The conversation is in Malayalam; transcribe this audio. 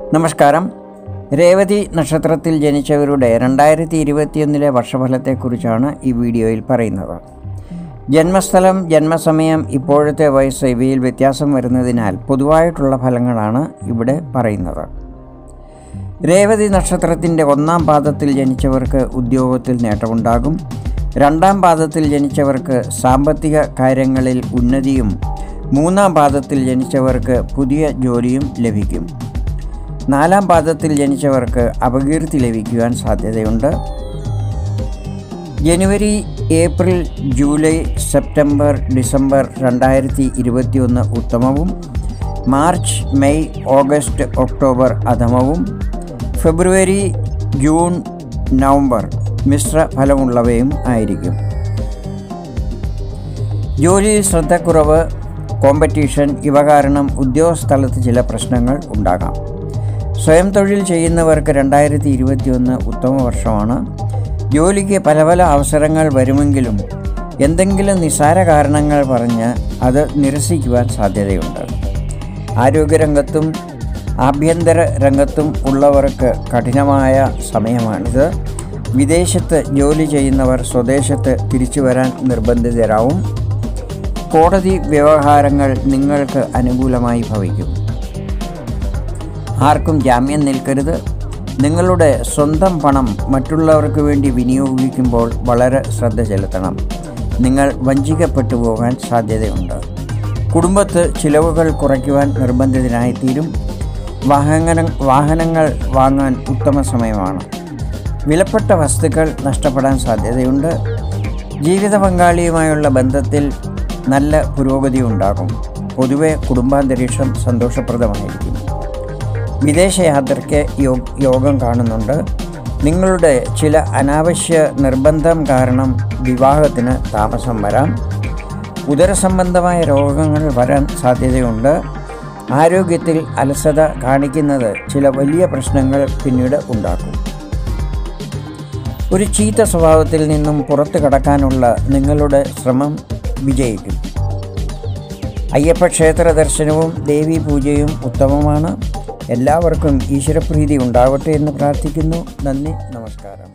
നമസ്കാരം രേവതി നക്ഷത്രത്തിൽ ജനിച്ചവരുടെ രണ്ടായിരത്തി ഇരുപത്തിയൊന്നിലെ വർഷഫലത്തെക്കുറിച്ചാണ് ഈ വീഡിയോയിൽ പറയുന്നത് ജന്മസ്ഥലം ജന്മസമയം ഇപ്പോഴത്തെ വയസ്സ് ഇവയിൽ വ്യത്യാസം വരുന്നതിനാൽ പൊതുവായിട്ടുള്ള ഫലങ്ങളാണ് ഇവിടെ പറയുന്നത് രേവതി നക്ഷത്രത്തിൻ്റെ ഒന്നാം പാദത്തിൽ ജനിച്ചവർക്ക് ഉദ്യോഗത്തിൽ നേട്ടമുണ്ടാകും രണ്ടാം പാദത്തിൽ ജനിച്ചവർക്ക് സാമ്പത്തിക കാര്യങ്ങളിൽ ഉന്നതിയും മൂന്നാം പാദത്തിൽ ജനിച്ചവർക്ക് പുതിയ ജോലിയും ലഭിക്കും നാലാം പാദത്തിൽ ജനിച്ചവർക്ക് അപകീർത്തി ലഭിക്കുവാൻ സാധ്യതയുണ്ട് ജനുവരി ഏപ്രിൽ ജൂലൈ സെപ്റ്റംബർ ഡിസംബർ രണ്ടായിരത്തി ഇരുപത്തിയൊന്ന് ഉത്തമവും മാർച്ച് മെയ് ഓഗസ്റ്റ് ഒക്ടോബർ അധമവും ഫെബ്രുവരി ജൂൺ നവംബർ മിശ്ര ഫലമുള്ളവയും ആയിരിക്കും ജോലിയിൽ ശ്രദ്ധക്കുറവ് കോമ്പറ്റീഷൻ ഇവ കാരണം ഉദ്യോഗസ്ഥലത്ത് ചില പ്രശ്നങ്ങൾ ഉണ്ടാകാം സ്വയം തൊഴിൽ ചെയ്യുന്നവർക്ക് രണ്ടായിരത്തി ഇരുപത്തിയൊന്ന് ഉത്തമ വർഷമാണ് ജോലിക്ക് പല പല അവസരങ്ങൾ വരുമെങ്കിലും എന്തെങ്കിലും നിസ്സാര കാരണങ്ങൾ പറഞ്ഞ് അത് നിരസിക്കുവാൻ സാധ്യതയുണ്ട് ആരോഗ്യരംഗത്തും ആഭ്യന്തര രംഗത്തും ഉള്ളവർക്ക് കഠിനമായ സമയമാണിത് വിദേശത്ത് ജോലി ചെയ്യുന്നവർ സ്വദേശത്ത് തിരിച്ചു വരാൻ നിർബന്ധിതരാവും കോടതി വ്യവഹാരങ്ങൾ നിങ്ങൾക്ക് അനുകൂലമായി ഭവിക്കും ആർക്കും ജാമ്യം നിൽക്കരുത് നിങ്ങളുടെ സ്വന്തം പണം മറ്റുള്ളവർക്ക് വേണ്ടി വിനിയോഗിക്കുമ്പോൾ വളരെ ശ്രദ്ധ ചെലുത്തണം നിങ്ങൾ വഞ്ചിക്കപ്പെട്ടു പോകാൻ സാധ്യതയുണ്ട് കുടുംബത്ത് ചിലവുകൾ കുറയ്ക്കുവാൻ നിർബന്ധിതനായിത്തീരും വാഹന വാഹനങ്ങൾ വാങ്ങാൻ ഉത്തമ സമയമാണ് വിലപ്പെട്ട വസ്തുക്കൾ നഷ്ടപ്പെടാൻ സാധ്യതയുണ്ട് ജീവിത പങ്കാളിയുമായുള്ള ബന്ധത്തിൽ നല്ല പുരോഗതി ഉണ്ടാകും പൊതുവെ കുടുംബാന്തരീക്ഷം സന്തോഷപ്രദമായിരിക്കും വിദേശയാത്രയ്ക്ക് യോ യോഗം കാണുന്നുണ്ട് നിങ്ങളുടെ ചില അനാവശ്യ നിർബന്ധം കാരണം വിവാഹത്തിന് താമസം വരാം ഉദരസംബന്ധമായ രോഗങ്ങൾ വരാൻ സാധ്യതയുണ്ട് ആരോഗ്യത്തിൽ അലസത കാണിക്കുന്നത് ചില വലിയ പ്രശ്നങ്ങൾ പിന്നീട് ഉണ്ടാക്കും ഒരു ചീത്ത സ്വഭാവത്തിൽ നിന്നും പുറത്തു കടക്കാനുള്ള നിങ്ങളുടെ ശ്രമം വിജയിക്കും അയ്യപ്പ ക്ഷേത്ര ദർശനവും ദേവീ പൂജയും ഉത്തമമാണ് എല്ലാവർക്കും ഈശ്വരപ്രീതി ഉണ്ടാവട്ടെ എന്ന് പ്രാർത്ഥിക്കുന്നു നന്ദി നമസ്കാരം